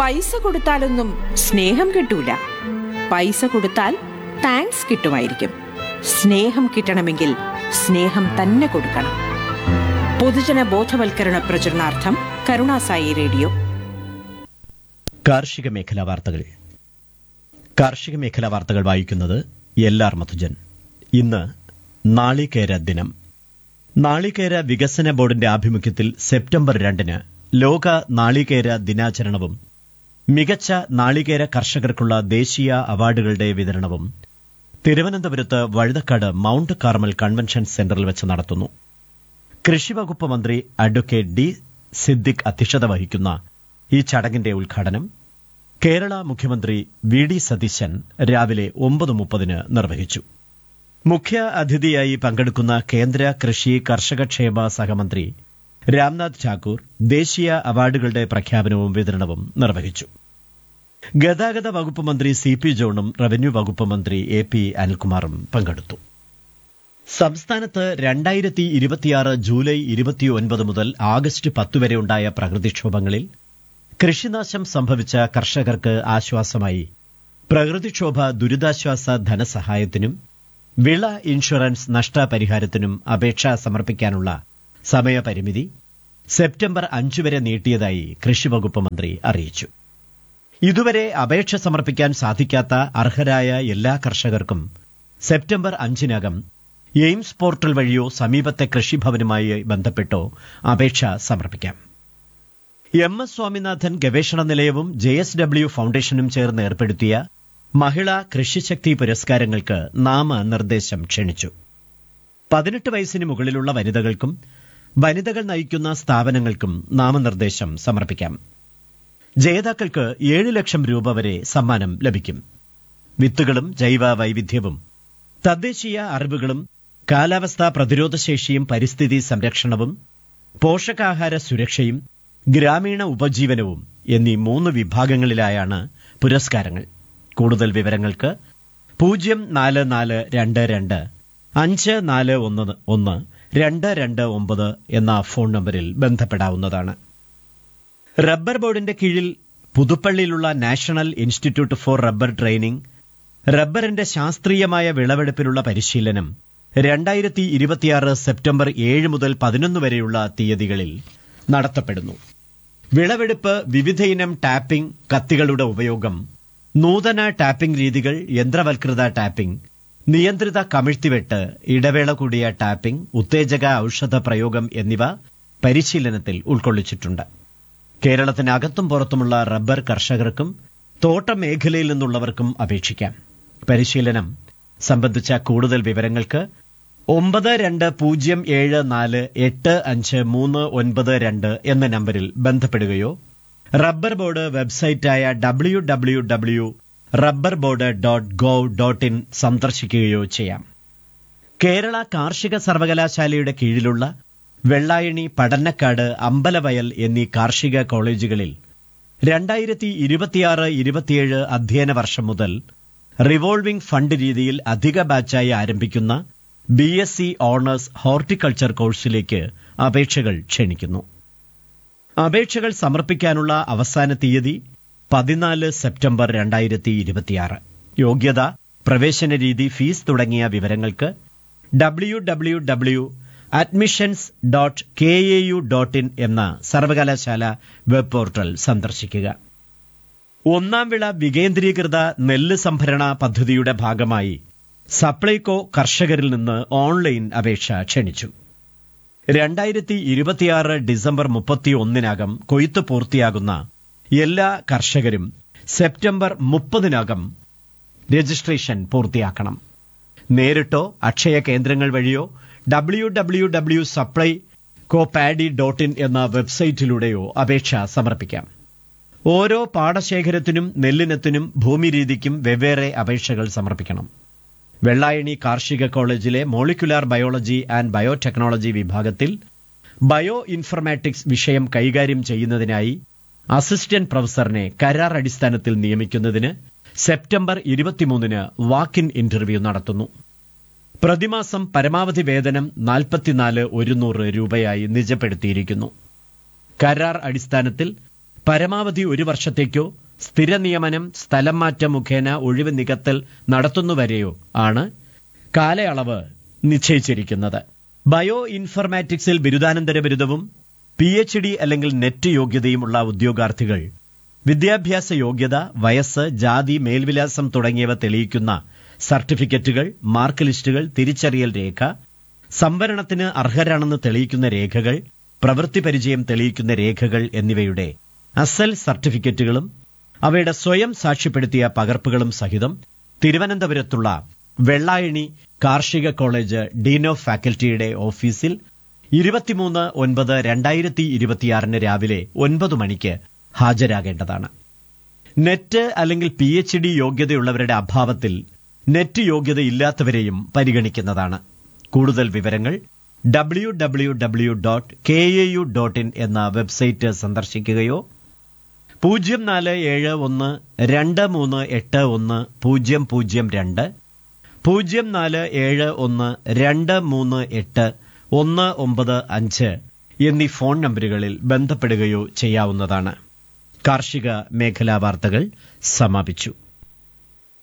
പൈസ കൊടുത്താലൊന്നും സ്നേഹം കിട്ടൂല പൈസ കൊടുത്താൽ താങ്ക്സ് കിട്ടുമായിരിക്കും സ്നേഹം കിട്ടണമെങ്കിൽ സ്നേഹം തന്നെ കൊടുക്കണം പൊതുജന ബോധവൽക്കരണ പ്രചരണാർത്ഥം കരുണാസായി റേഡിയോ കാർഷിക മേഖലാ വാർത്തകൾ കാർഷിക മേഖലാ വാർത്തകൾ വായിക്കുന്നത് എൽ ആർ മധുജൻ ഇന്ന് നാളികേര ദിനം നാളികേര വികസന ബോർഡിന്റെ ആഭിമുഖ്യത്തിൽ സെപ്റ്റംബർ രണ്ടിന് ലോക നാളികേര ദിനാചരണവും മികച്ച നാളികേര കർഷകർക്കുള്ള ദേശീയ അവാർഡുകളുടെ വിതരണവും തിരുവനന്തപുരത്ത് വഴുതക്കാട് മൌണ്ട് കാർമൽ കൺവെൻഷൻ സെന്ററിൽ വെച്ച് നടത്തുന്നു കൃഷിവകുപ്പ് മന്ത്രി അഡ്വക്കേറ്റ് ഡി സിദ്ദിഖ് അധ്യക്ഷത വഹിക്കുന്ന ഈ ചടങ്ങിന്റെ ഉദ്ഘാടനം കേരള മുഖ്യമന്ത്രി വി ഡി സതീശൻ രാവിലെ ഒമ്പത് മുപ്പതിന് നിർവഹിച്ചു മുഖ്യ അതിഥിയായി പങ്കെടുക്കുന്ന കേന്ദ്ര കൃഷി കർഷകക്ഷേമ സഹമന്ത്രി രാംനാഥ് ഠാക്കൂർ ദേശീയ അവാർഡുകളുടെ പ്രഖ്യാപനവും വിതരണവും നിർവഹിച്ചു ഗതാഗത വകുപ്പ് മന്ത്രി സി പി ജോണും റവന്യൂ വകുപ്പ് മന്ത്രി എ പി അനിൽകുമാറും പങ്കെടുത്തു സംസ്ഥാനത്ത് രണ്ടായിരത്തി ഇരുപത്തിയാറ് ജൂലൈ ഇരുപത്തിയൊൻപത് മുതൽ ആഗസ്റ്റ് പത്ത് വരെ ഉണ്ടായ പ്രകൃതിക്ഷോഭങ്ങളിൽ കൃഷിനാശം സംഭവിച്ച കർഷകർക്ക് ആശ്വാസമായി പ്രകൃതിക്ഷോഭ ദുരിതാശ്വാസ ധനസഹായത്തിനും വിള ഇൻഷുറൻസ് നഷ്ടപരിഹാരത്തിനും അപേക്ഷ സമർപ്പിക്കാനുള്ള സമയപരിമിതി സെപ്റ്റംബർ അഞ്ചു വരെ നീട്ടിയതായി കൃഷിവകുപ്പ് മന്ത്രി അറിയിച്ചു ഇതുവരെ അപേക്ഷ സമർപ്പിക്കാൻ സാധിക്കാത്ത അർഹരായ എല്ലാ കർഷകർക്കും സെപ്റ്റംബർ അഞ്ചിനകം എയിംസ് പോർട്ടൽ വഴിയോ സമീപത്തെ കൃഷിഭവനുമായി ബന്ധപ്പെട്ടോ അപേക്ഷ സമർപ്പിക്കാം എം എസ് സ്വാമിനാഥൻ ഗവേഷണ നിലയവും ജെ എസ് ഡബ്ല്യു ഫൗണ്ടേഷനും ചേർന്ന് ഏർപ്പെടുത്തിയ മഹിളാ കൃഷിശക്തി പുരസ്കാരങ്ങൾക്ക് നാമനിർദ്ദേശം ക്ഷണിച്ചു പതിനെട്ട് വയസ്സിന് മുകളിലുള്ള വനിതകൾക്കും വനിതകൾ നയിക്കുന്ന സ്ഥാപനങ്ങൾക്കും നാമനിർദ്ദേശം സമർപ്പിക്കാം ജേതാക്കൾക്ക് ഏഴ് ലക്ഷം രൂപ വരെ സമ്മാനം ലഭിക്കും വിത്തുകളും ജൈവ വൈവിധ്യവും തദ്ദേശീയ അറിവുകളും കാലാവസ്ഥാ പ്രതിരോധശേഷിയും പരിസ്ഥിതി സംരക്ഷണവും പോഷകാഹാര സുരക്ഷയും ഗ്രാമീണ ഉപജീവനവും എന്നീ മൂന്ന് വിഭാഗങ്ങളിലായാണ് പുരസ്കാരങ്ങൾ കൂടുതൽ വിവരങ്ങൾക്ക് പൂജ്യം നാല് നാല് രണ്ട് രണ്ട് അഞ്ച് നാല് ഒന്ന് ഒന്ന് രണ്ട് രണ്ട് ഒമ്പത് എന്ന ഫോൺ നമ്പറിൽ ബന്ധപ്പെടാവുന്നതാണ് റബ്ബർ ബോർഡിന്റെ കീഴിൽ പുതുപ്പള്ളിയിലുള്ള national institute for rubber training റബ്ബറിന്റെ ശാസ്ത്രീയമായ വിളവെടുപ്പിനുള്ള പരിശീലനം രണ്ടായിരത്തി ഇരുപത്തിയാറ് സെപ്റ്റംബർ ഏഴ് മുതൽ പതിനൊന്ന് വരെയുള്ള തീയതികളിൽ നടത്തപ്പെടുന്നു വിളവെടുപ്പ് വിവിധയിനം ടാപ്പിംഗ് കത്തികളുടെ ഉപയോഗം നൂതന ടാപ്പിംഗ് രീതികൾ യന്ത്രവൽകൃത ടാപ്പിംഗ് നിയന്ത്രിത കമിഴ്ത്തിവെട്ട് ഇടവേള കൂടിയ ടാപ്പിംഗ് ഉത്തേജക ഔഷധ പ്രയോഗം എന്നിവ പരിശീലനത്തിൽ ഉൾക്കൊള്ളിച്ചിട്ടുണ്ട് കേരളത്തിനകത്തും പുറത്തുമുള്ള റബ്ബർ കർഷകർക്കും തോട്ട മേഖലയിൽ നിന്നുള്ളവർക്കും അപേക്ഷിക്കാം പരിശീലനം സംബന്ധിച്ച കൂടുതൽ വിവരങ്ങൾക്ക് ഒമ്പത് രണ്ട് പൂജ്യം ഏഴ് നാല് എട്ട് അഞ്ച് മൂന്ന് ഒൻപത് രണ്ട് എന്ന നമ്പറിൽ ബന്ധപ്പെടുകയോ റബ്ബർ ബോർഡ് വെബ്സൈറ്റായ W W W rubber board dot gov dot in സന്ദർശിക്കുകയോ ചെയ്യാം കേരള കാർഷിക സർവകലാശാലയുടെ കീഴിലുള്ള വെള്ളായണി പടന്നക്കാട് അമ്പലവയൽ എന്നീ കാർഷിക കോളേജുകളിൽ രണ്ടായിരത്തി ഇരുപത്തിയാറ് ഇരുപത്തിയേഴ് അധ്യയന വർഷം മുതൽ റിവോൾവിംഗ് ഫണ്ട് രീതിയിൽ അധിക ബാച്ചായി ആരംഭിക്കുന്ന B S C honours horticulture കോഴ്സിലേക്ക് അപേക്ഷകൾ ക്ഷണിക്കുന്നു അപേക്ഷകൾ സമർപ്പിക്കാനുള്ള അവസാന തീയതി പതിനാല് സെപ്റ്റംബർ രണ്ടായിരത്തി ഇരുപത്തിയാറ് യോഗ്യത പ്രവേശന രീതി ഫീസ് തുടങ്ങിയ വിവരങ്ങൾക്ക് W W W admissions dot K A U dot in എന്ന സർവകലാശാല വെബ് പോർട്ടൽ സന്ദർശിക്കുക ഒന്നാം വിള വികേന്ദ്രീകൃത നെല്ല് സംഭരണ പദ്ധതിയുടെ ഭാഗമായി സപ്ലൈകോ കർഷകരിൽ നിന്ന് ഓൺലൈൻ അപേക്ഷ ക്ഷണിച്ചു രണ്ടായിരത്തി ഇരുപത്തിയാറ് ഡിസംബർ മുപ്പത്തി ഒന്നിനകം കൊയ്ത്ത് പൂർത്തിയാകുന്ന എല്ലാ കർഷകരും സെപ്റ്റംബർ മുപ്പതിനകം രജിസ്ട്രേഷൻ പൂർത്തിയാക്കണം നേരിട്ടോ അക്ഷയ കേന്ദ്രങ്ങൾ വഴിയോ W W W supply co paddy dot in എന്ന വെബ്സൈറ്റിലൂടെയോ അപേക്ഷ സമർപ്പിക്കാം ഓരോ പാടശേഖരത്തിനും നെല്ലിനത്തിനും ഭൂമിരീതിക്കും വെവ്വേറെ അപേക്ഷകൾ സമർപ്പിക്കണം വെള്ളായണി കാർഷിക കോളേജിലെ മോളിക്കുലാർ ബയോളജി ആൻഡ് ബയോടെക്നോളജി വിഭാഗത്തിൽ ബയോ ഇൻഫർമാറ്റിക്സ് വിഷയം കൈകാര്യം ചെയ്യുന്നതിനായി അസിസ്റ്റന്റ് പ്രൊഫസറിനെ കരാർ അടിസ്ഥാനത്തിൽ നിയമിക്കുന്നതിന് സെപ്റ്റംബർ ഇരുപത്തിമൂന്നിന് വാക്കിൻ ഇന്റർവ്യൂ നടത്തുന്നു പ്രതിമാസം പരമാവധി വേതനം നാൽപ്പത്തിനാല് ഒരുന്നൂറ് രൂപയായി നിജപ്പെടുത്തിയിരിക്കുന്നു കരാർ അടിസ്ഥാനത്തിൽ പരമാവധി ഒരു വർഷത്തേക്കോ സ്ഥിര നിയമനം സ്ഥലം മാറ്റം മുഖേന ഒഴിവ് നികത്തൽ നടത്തുന്നുവരെയോ ആണ് കാലയളവ് നിശ്ചയിച്ചിരിക്കുന്നത് ബയോ ഇൻഫർമാറ്റിക്സിൽ ബിരുദാനന്തര ബിരുദവും പി എച്ച് ഡി അല്ലെങ്കിൽ നെറ്റ് യോഗ്യതയുമുള്ള ഉദ്യോഗാർത്ഥികൾ വിദ്യാഭ്യാസ യോഗ്യത വയസ്സ് ജാതി മേൽവിലാസം തുടങ്ങിയവ തെളിയിക്കുന്ന സർട്ടിഫിക്കറ്റുകൾ മാർക്ക് ലിസ്റ്റുകൾ തിരിച്ചറിയൽ രേഖ സംവരണത്തിന് അർഹരാണെന്ന് തെളിയിക്കുന്ന രേഖകൾ പ്രവൃത്തി പരിചയം തെളിയിക്കുന്ന രേഖകൾ എന്നിവയുടെ അസൽ സർട്ടിഫിക്കറ്റുകളും അവയുടെ സ്വയം സാക്ഷ്യപ്പെടുത്തിയ പകർപ്പുകളും സഹിതം തിരുവനന്തപുരത്തുള്ള വെള്ളായണി കാർഷിക കോളേജ് ഡീൻ ഓഫ് ഫാക്കൽറ്റിയുടെ ഓഫീസിൽ ഇരുപത്തിമൂന്ന് ഒൻപത് രണ്ടായിരത്തി ഇരുപത്തിയാറിന് രാവിലെ ഒൻപത് മണിക്ക് ഹാജരാകേണ്ടതാണ് നെറ്റ് അല്ലെങ്കിൽ പി എച്ച് ഡി യോഗ്യതയുള്ളവരുടെ അഭാവത്തിൽ നെറ്റ് യോഗ്യതയില്ലാത്തവരെയും പരിഗണിക്കുന്നതാണ് കൂടുതൽ വിവരങ്ങൾ W W W dot K A U dot in എന്ന വെബ്സൈറ്റ് സന്ദർശിക്കുകയോ പൂജ്യം നാല് ഏഴ് ഒന്ന് രണ്ട് മൂന്ന് എട്ട് ഒന്ന് പൂജ്യം പൂജ്യം രണ്ട് പൂജ്യം നാല് ഏഴ് ഒന്ന് രണ്ട് മൂന്ന് എട്ട് ഒന്ന് ഒമ്പത് അഞ്ച് എന്നീ ഫോൺ നമ്പറുകളിൽ ബന്ധപ്പെടുകയോ ചെയ്യാവുന്നതാണ് കാർഷിക മേഖലാ വാർത്തകൾ സമാപിച്ചു